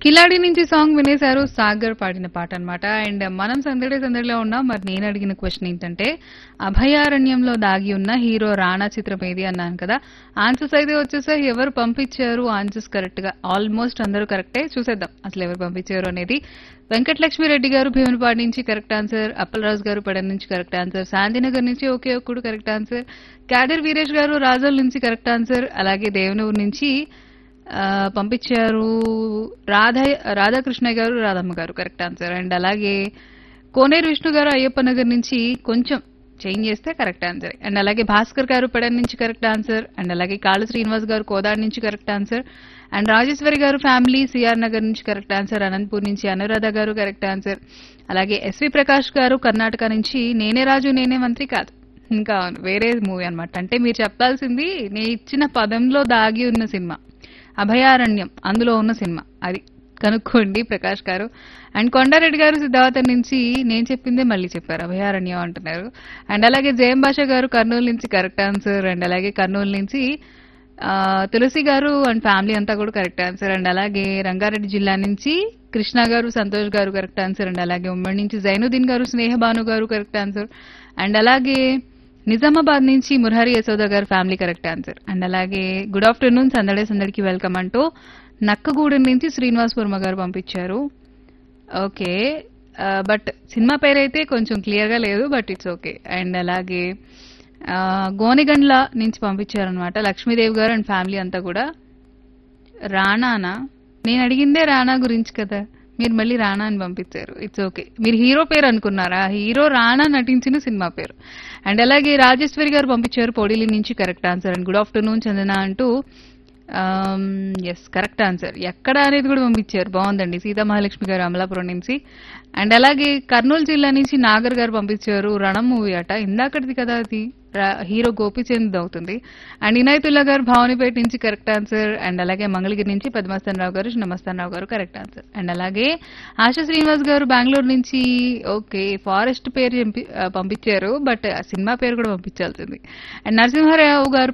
కిలాడి నుంచి సాంగ్ వినేశారు సాగర్ పాడిన పాట అన్నమాట అండ్ మనం సందడి సందడిలో ఉన్నాం మరి నేను అడిగిన క్వశ్చన్ ఏంటంటే అభయారణ్యంలో దాగి ఉన్న హీరో రాణా చిత్రం ఏది అన్నాను కదా ఆన్సర్స్ అయితే వచ్చేసాయి ఎవరు పంపించారు ఆన్సర్స్ కరెక్ట్ గా ఆల్మోస్ట్ అందరూ కరెక్టే చూసేద్దాం అసలు ఎవరు పంపించారు అనేది వెంకటలక్ష్మి రెడ్డి గారు భీమనపాడు నుంచి కరెక్ట్ ఆన్సర్ అప్పలరాజు గారు పడన్ నుంచి కరెక్ట్ ఆన్సర్ శాంతినగర్ నుంచి ఒకే ఒక్కడు కరెక్ట్ ఆన్సర్ క్యాడర్ వీరేష్ గారు రాజోల్ నుంచి కరెక్ట్ ఆన్సర్ అలాగే దేవనూరు నుంచి ఆ, పంపించారు రాధ రాధాకృష్ణ గారు రాధమ్మ గారు కరెక్ట్ ఆన్సర్ అండ్ అలాగే కోనేరు విష్ణు గారు అయ్యప్ప నగర్ నుంచి కొంచెం చేంజ్ చేస్తే కరెక్ట్ ఆన్సర్ అండ్ అలాగే భాస్కర్ గారు పెడన్ నుంచి కరెక్ట్ ఆన్సర్ అండ్ అలాగే కాళ శ్రీనివాస్ గారు కోదాడ్ నుంచి కరెక్ట్ ఆన్సర్ అండ్ రాజేశ్వరి గారు ఫ్యామిలీ సిఆర్ నగర్ నుంచి కరెక్ట్ ఆన్సర్ అనంతపూర్ నుంచి అనురాధ గారు కరెక్ట్ ఆన్సర్ అలాగే ఎస్వి ప్రకాష్ గారు కర్ణాటక నుంచి నేనే రాజు నేనే మంత్రి కాదు ఇంకా వేరే మూవీ అన్నమాట అంటే మీరు చెప్పాల్సింది నేను ఇచ్చిన పదంలో దాగి ఉన్న సినిమా అభయారణ్యం అందులో ఉన్న సినిమా అది కనుక్కోండి ప్రకాష్ గారు అండ్ కొండారెడ్డి గారు సిద్ధావతం నుంచి నేను చెప్పిందే మళ్ళీ చెప్పారు అభయారణ్యం అంటున్నారు అండ్ అలాగే జయం భాష గారు కర్నూలు నుంచి కరెక్ట్ ఆన్సర్ అండ్ అలాగే కర్నూలు నుంచి ఆ, తులసి గారు అండ్ ఫ్యామిలీ అంతా కూడా కరెక్ట్ ఆన్సర్ అండ్ అలాగే రంగారెడ్డి జిల్లా నుంచి కృష్ణ గారు సంతోష్ గారు కరెక్ట్ ఆన్సర్ అండ్ అలాగే ఉమ్మడి నుంచి జైనుద్దీన్ గారు స్నేహ భాను గారు కరెక్ట్ ఆన్సర్ అండ్ అలాగే నిజామాబాద్ నుంచి Murahari Yashoda garu family correct answer and అలాగే గుడ్ ఆఫ్టర్నూన్ సందడే సందడికి వెల్కమ్ అంటూ నక్కగూడెం నుంచి శ్రీనివాస్ వర్మ గారు పంపించారు ఓకే బట్ సినిమా పేరు అయితే కొంచెం క్లియర్ గా లేదు బట్ ఇట్స్ ఓకే అండ్ అలాగే ఆ, గోనిగండ్ల నుంచి పంపించారనమాట లక్ష్మీదేవి గారు అండ్ ఫ్యామిలీ అంతా కూడా రాణానా నేను అడిగిందే రాణా గురించి కదా మీరు మళ్ళీ రాణా అని పంపించారు ఇట్స్ ఓకే మీరు హీరో పేరు అనుకున్నారా హీరో రాణా నటించిన సినిమా పేరు అండ్ అలాగే రాజేశ్వరి గారు పంపించారు పొడిలి నుంచి correct answer and good afternoon Chandana అంటూ ఎస్ కరెక్ట్ ఆన్సర్ ఎక్కడ అనేది కూడా పంపించారు బాగుందండి సీతా మహాలక్ష్మి గారు అమలాపురం నుంచి అండ్ అలాగే కర్నూలు జిల్లా నుంచి నాగర్ గారు పంపించారు రణం మూవీ అట ఇందాకటిది కదా అది రా- హీరో గోపిచంద్ అవుతుంది అండ్ ఇనాయతుల్లా గారు భావనిపేట నుంచి కరెక్ట్ ఆన్సర్ అండ్ అలాగే మంగళగిరి నుంచి పద్మస్థాన్ రావు గారు నమస్తాన్ రావు గారు కరెక్ట్ ఆన్సర్ అండ్ అలాగే ఆశా శ్రీనివాస్ గారు బెంగళూరు నుంచి ఓకే ఫారెస్ట్ పేరు పంపి- ఆ, పంపించారు బట్ సినిమా పేరు కూడా పంపించాల్సింది అండ్ నరసింహారావు గారు